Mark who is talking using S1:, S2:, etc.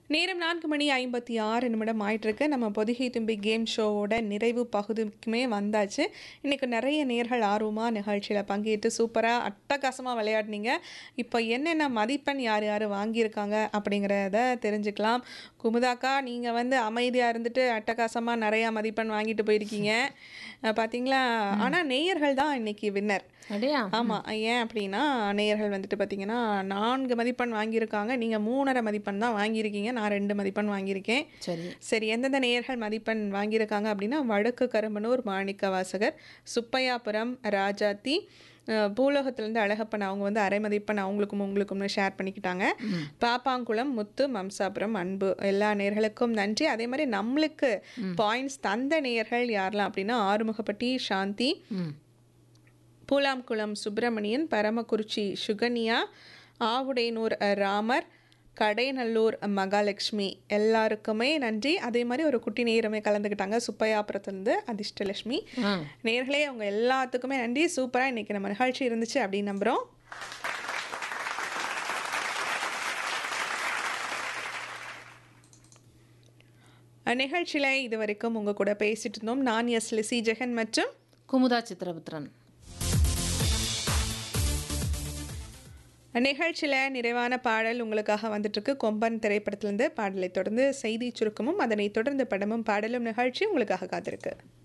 S1: நேரம் நான்கு மணி ஐம்பத்தி ஆறு நிமிடம் ஆயிட்டிருக்கு நம்ம பொதிகை தும்பி கேம் ஷோவோட நிறைவு பகுதிக்குமே வந்தாச்சு இன்றைக்கி நிறைய நேர்கள் ஆர்வமாக நிகழ்ச்சியில் பங்கேற்று சூப்பராக அட்டகாசமாக விளையாடினீங்க இப்போ என்னென்ன மதிப்பெண் யார் யார் வாங்கியிருக்காங்க அப்படிங்கிறத தெரிஞ்சுக்கலாம் குமுதாக்கா நீங்கள் வந்து அமைதியாக இருந்துட்டு அட்டகாசமாக நிறையா மதிப்பெண் வாங்கிட்டு போயிருக்கீங்க அஹ் பார்த்தீங்களா ஆனால் நேயர்கள் தான் இன்னைக்கு வின்னர்
S2: அப்படியா
S1: ஆமாம் ஏன் அப்படின்னா நேயர்கள் வந்துட்டு பார்த்தீங்கன்னா நான்கு மதிப்பெண் வாங்கியிருக்காங்க நீங்கள் மூணரை மதிப்பெண் தான் வாங்கியிருக்கீங்க நான் ரெண்டு மதிப்பெண் வாங்கியிருக்கேன்
S2: சரி
S1: சரி எந்தெந்த நேயர்கள் மதிப்பெண் வாங்கியிருக்காங்க அப்படின்னா வடக்கு கரும்பனூர் மாணிக்க வாசகர் சுப்பையாபுரம் ராஜாத்தி அஹ், பூலோகத்திலேருந்து அழகப்பன் அவங்க வந்து அரை மதிப்பெண் அவங்களுக்கும் உங்களுக்கும்னு ஷேர் பண்ணிக்கிட்டாங்க பாப்பாங்குளம் முத்து மம்சாபுரம் அன்பு எல்லா நேர்களுக்கும் நன்றி அதே மாதிரி நம்மளுக்கு பாயிண்ட்ஸ் தந்த நேயர்கள் யாரெல்லாம் அப்படின்னா ஆறுமுகப்பட்டி சாந்தி
S2: ம்
S1: பூலாம்குளம் சுப்பிரமணியன் பரமக்குறிச்சி சுகன்யா ஆவுடையனூர் அஹ், ராமர் கடைநல்லூர் மகாலட்சுமி எல்லாருக்குமே நன்றி அதே மாதிரி ஒரு குட்டி நேரமே கலந்துக்கிட்டாங்க சுப்பையாபுரத்துலேருந்து அதிர்ஷ்டலட்சுமி
S2: ஆ
S1: நேர்களே அவங்க எல்லாத்துக்குமே நன்றி சூப்பராக இன்றைக்கி நம்ம நிகழ்ச்சி இருந்துச்சு அப்படின்னு நம்புகிறோம் நிகழ்ச்சியில் இது வரைக்கும் உங்கள் கூட பேசிட்டு இருந்தோம் நான் எஸ் லிசி ஜெகன் மற்றும்
S2: குமுதா சித்திரபுத்திரன்
S1: நிகழ்ச்சியில் நிறைவான பாடல் உங்களுக்காக வந்துட்டுருக்கு கொம்பன் திரைப்படத்திலிருந்து பாடலை தொடர்ந்து செய்தி சுருக்கமும் அதனைத் தொடர்ந்து படமும் பாடலும் நிகழ்ச்சி உங்களுக்காக காத்திருக்கு